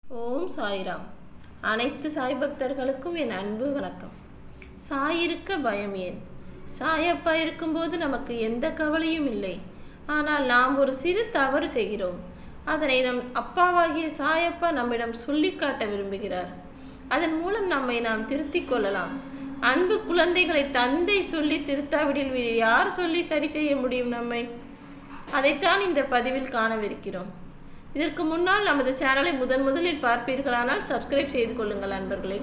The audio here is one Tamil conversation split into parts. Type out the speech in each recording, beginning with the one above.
ஓம் சாய்ராம் அனைத்து சாய் பக்தர்களுக்கும் என் அன்பு வணக்கம் சாயிருக்க பயம் ஏன் சாயப்பா இருக்கும்போது நமக்கு எந்த கவலையும் இல்லை ஆனால் நாம் ஒரு சிறு தவறு செய்கிறோம் அதனை நம் அப்பாவாகிய சாயப்பா நம்மிடம் சொல்லிக் காட்ட விரும்புகிறார் அதன் மூலம் நம்மை நாம் திருத்திக் கொள்ளலாம் அன்பு குழந்தைகளை தந்தை சொல்லி திருத்தாவிடில் வேறு யார் சொல்லி சரி செய்ய முடியும் நம்மை அதைத்தான் இந்த பதிவில் காணவிருக்கிறோம் இதற்கு முன்னால் நமது சேனலை முதன் முதலில் பார்ப்பீர்களானால் சப்ஸ்கிரைப் செய்து கொள்ளுங்கள் நண்பர்களே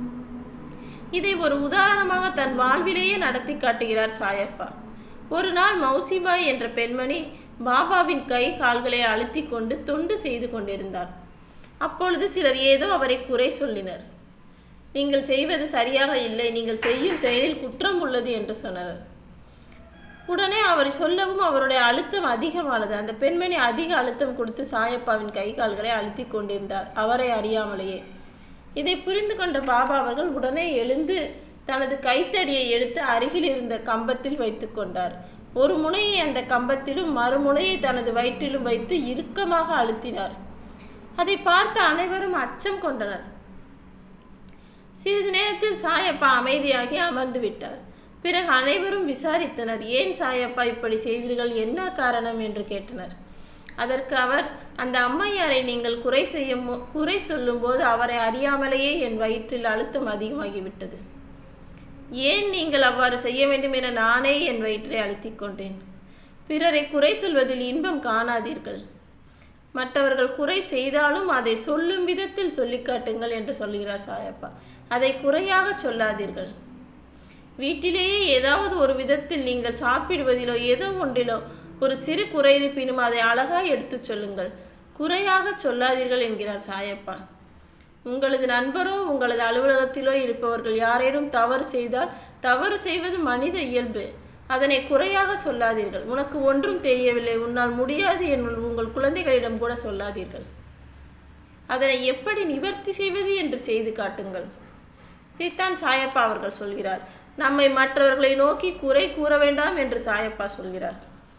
இதை ஒரு உதாரணமாக தன் வாழ்விலேயே நடத்தி காட்டுகிறார் சாயப்பா ஒரு நாள் மௌசிபாய் என்ற பெண்மணி பாபாவின் கை கால்களை அழுத்தி கொண்டு தொண்டு செய்து கொண்டிருந்தார் அப்பொழுது சிலர் ஏதோ அவரை குறை சொல்லினர் நீங்கள் செய்வது சரியாக இல்லை நீங்கள் செய்யும் செயலில் குற்றம் உள்ளது என்று சொன்னார் உடனே அவர் சொல்லவும் அவருடைய அழுத்தம் அதிகமானது அந்த பெண்மணி அதிக அழுத்தம் கொடுத்து சாயப்பாவின் கை கால்களை அழுத்தி கொண்டிருந்தார் அவரை அறியாமலேயே இதை புரிந்து கொண்ட பாபா அவர்கள் உடனே எழுந்து தனது கைத்தடியை எடுத்து அருகில் இருந்த கம்பத்தில் வைத்து கொண்டார் ஒரு முனையை அந்த கம்பத்திலும் மறுமுனையை தனது வயிற்றிலும் வைத்து இறுக்கமாக அழுத்தினார் அதை பார்த்த அனைவரும் அச்சம் கொண்டனர் சிறிது நேரத்தில் சாயப்பா அமைதியாகி அமர்ந்து விட்டார் பிறகு அனைவரும் விசாரித்தனர் ஏன் சாயப்பா இப்படி செய்தீர்கள் என்ன காரணம் என்று கேட்டனர் அதற்கு அவர் அந்த அம்மையாரை நீங்கள் குறை செய்யும் குறை சொல்லும்போது அவரை அறியாமலேயே என் வயிற்றில் அழுத்தம் அதிகமாகிவிட்டது ஏன் நீங்கள் அவ்வாறு செய்ய வேண்டும் என நானே என் வயிற்றை அழுத்திக் கொண்டேன் பிறரை குறை சொல்வதில் இன்பம் காணாதீர்கள் மற்றவர்கள் குறை செய்தாலும் அதை சொல்லும் விதத்தில் சொல்லிக் காட்டுங்கள் என்று சொல்லுகிறார் சாயப்பா அதை குறையாக சொல்லாதீர்கள் வீட்டிலேயே ஏதாவது ஒரு விதத்தில் நீங்கள் சாப்பிடுவதிலோ ஏதோ ஒன்றிலோ ஒரு சிறு குறை இருப்பினும் அதை அழகாக எடுத்துச் சொல்லுங்கள் குறையாக சொல்லாதீர்கள் என்கிறார் சாயப்பா உங்களது நண்பரோ உங்களது அலுவலகத்திலோ இருப்பவர்கள் யாரேனும் தவறு செய்தால் தவறு செய்வது மனித இயல்பு அதனை குறையாக சொல்லாதீர்கள் உனக்கு ஒன்றும் தெரியவில்லை உன்னால் முடியாது என் உங்கள் குழந்தைகளிடம் கூட சொல்லாதீர்கள் அதனை எப்படி நிவர்த்தி செய்வது என்று செய்து காட்டுங்கள் இதைத்தான் சாயப்பா அவர்கள் சொல்கிறார் நம்மை மற்றவர்களை நோக்கி குறை கூற வேண்டாம் என்று சாயப்பா சொல்கிறார்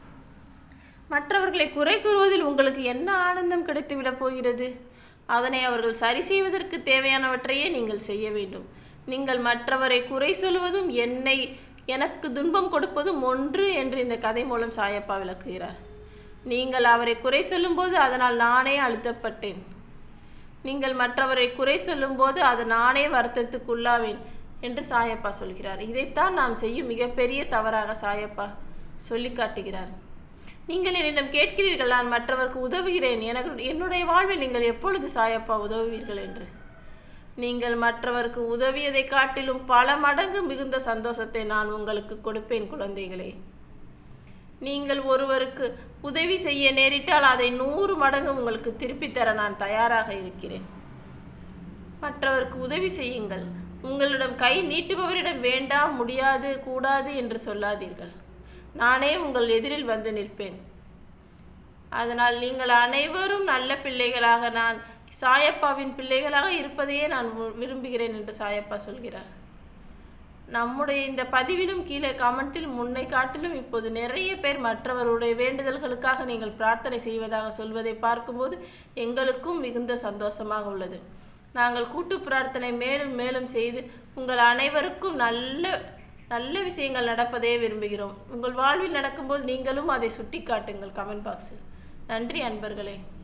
மற்றவர்களை குறை கூறுவதில் உங்களுக்கு என்ன ஆனந்தம் கிடைத்துவிடப் போகிறது அதனை அவர்கள் சரி செய்வதற்கு தேவையானவற்றையே நீங்கள் செய்ய வேண்டும் நீங்கள் மற்றவரை குறை சொல்வதும் என்னை எனக்கு துன்பம் கொடுப்பதும் ஒன்று என்று இந்த கதை மூலம் சாயப்பா விளக்குகிறார் நீங்கள் அவரை குறை சொல்லும்போது அதனால் நானே அழுத்தப்பட்டேன் நீங்கள் மற்றவரை குறை சொல்லும்போது அது நானே வருத்தத்துக்குள்ளாவேன் என்று சாயப்பா சொல்கிறார் இதைத்தான் நாம் செய்யும் மிகப்பெரிய தவறாக சாயப்பா சொல்லி காட்டுகிறார் நீங்கள் என்னிடம் கேட்கிறீர்கள் நான் மற்றவருக்கு உதவுகிறேன் எனக்கு என்னுடைய வாழ்வில் நீங்கள் எப்பொழுது சாயப்பா உதவுவீர்கள் என்று நீங்கள் மற்றவருக்கு உதவியதை காட்டிலும் பல மடங்கு மிகுந்த சந்தோஷத்தை நான் உங்களுக்கு கொடுப்பேன் குழந்தைகளே நீங்கள் ஒருவருக்கு உதவி செய்ய நேரிட்டால் அதை நூறு மடங்கு உங்களுக்கு திருப்பித் தர நான் தயாராக இருக்கிறேன் மற்றவருக்கு உதவி செய்யுங்கள் உங்களிடம் கை நீட்டுபவரிடம் வேண்டாம் முடியாது கூடாது என்று சொல்லாதீர்கள் நானே உங்கள் எதிரில் வந்து நிற்பேன் அதனால் நீங்கள் அனைவரும் நல்ல பிள்ளைகளாக நான் சாயப்பாவின் பிள்ளைகளாக இருப்பதையே நான் விரும்புகிறேன் என்று சாயப்பா சொல்கிறார் நம்முடைய இந்த பதிவிலும் கீழே கமெண்டில் முன்னை காட்டிலும் இப்போது நிறைய பேர் மற்றவருடைய வேண்டுதல்களுக்காக நீங்கள் பிரார்த்தனை செய்வதாக சொல்வதை பார்க்கும்போது எங்களுக்கும் மிகுந்த சந்தோஷமாக உள்ளது நாங்கள் கூட்டு பிரார்த்தனை மேலும் மேலும் செய்து உங்கள் அனைவருக்கும் நல்ல நல்ல விஷயங்கள் நடப்பதே விரும்புகிறோம் உங்கள் வாழ்வில் நடக்கும்போது நீங்களும் அதை சுட்டி காட்டுங்கள் கமெண்ட் பாக்ஸில் நன்றி அன்பர்களே